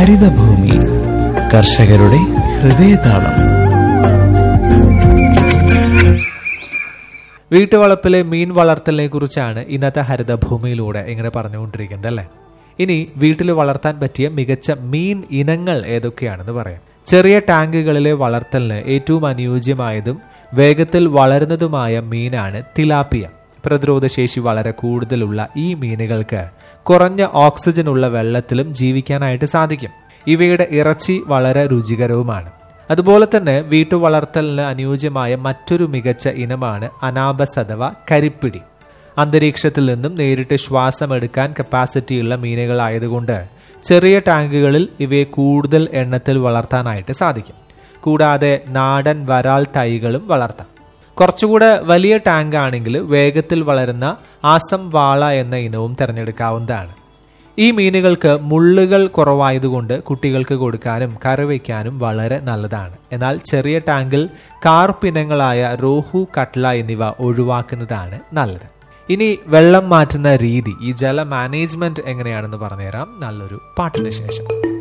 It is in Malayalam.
ഹരിതഭൂമി കർഷകരുടെ ഹൃദയതാളം വീട്ടുവളപ്പിലെ മീൻ വളർത്തലിനെ കുറിച്ചാണ് ഇന്നത്തെ ഹരിതഭൂമിയിലൂടെ ഇങ്ങനെ പറഞ്ഞുകൊണ്ടിരിക്കുന്നത് അല്ലേ ഇനി വീട്ടിൽ വളർത്താൻ പറ്റിയ മികച്ച മീൻ ഇനങ്ങൾ ഏതൊക്കെയാണെന്ന് പറയാം ചെറിയ ടാങ്കുകളിലെ വളർത്തലിന് ഏറ്റവും അനുയോജ്യമായതും വേഗത്തിൽ വളരുന്നതുമായ മീനാണ് തിലാപ്പിയ പ്രതിരോധശേഷി വളരെ കൂടുതലുള്ള ഈ മീനുകൾക്ക് കുറഞ്ഞ ഓക്സിജൻ ഉള്ള വെള്ളത്തിലും ജീവിക്കാനായിട്ട് സാധിക്കും ഇവയുടെ ഇറച്ചി വളരെ രുചികരവുമാണ് അതുപോലെ തന്നെ വീട്ടുവളർത്തലിന് അനുയോജ്യമായ മറ്റൊരു മികച്ച ഇനമാണ് അനാബസ് അഥവാ കരിപ്പിടി അന്തരീക്ഷത്തിൽ നിന്നും നേരിട്ട് ശ്വാസമെടുക്കാൻ കപ്പാസിറ്റിയുള്ള മീനുകളായതുകൊണ്ട് ചെറിയ ടാങ്കുകളിൽ ഇവയെ കൂടുതൽ എണ്ണത്തിൽ വളർത്താനായിട്ട് സാധിക്കും കൂടാതെ നാടൻ വരാൽ തൈകളും വളർത്താം കുറച്ചുകൂടെ വലിയ ടാങ്ക് ആണെങ്കിൽ വേഗത്തിൽ വളരുന്ന ആസം വാള എന്ന ഇനവും തിരഞ്ഞെടുക്കാവുന്നതാണ് ഈ മീനുകൾക്ക് മുള്ളുകൾ കുറവായതുകൊണ്ട് കുട്ടികൾക്ക് കൊടുക്കാനും കറിവയ്ക്കാനും വളരെ നല്ലതാണ് എന്നാൽ ചെറിയ ടാങ്കിൽ കാർപ്പിനങ്ങളായ റോഹു കട്ല എന്നിവ ഒഴിവാക്കുന്നതാണ് നല്ലത് ഇനി വെള്ളം മാറ്റുന്ന രീതി ഈ ജല മാനേജ്മെന്റ് എങ്ങനെയാണെന്ന് പറഞ്ഞുതരാം നല്ലൊരു പാട്ടിന് ശേഷം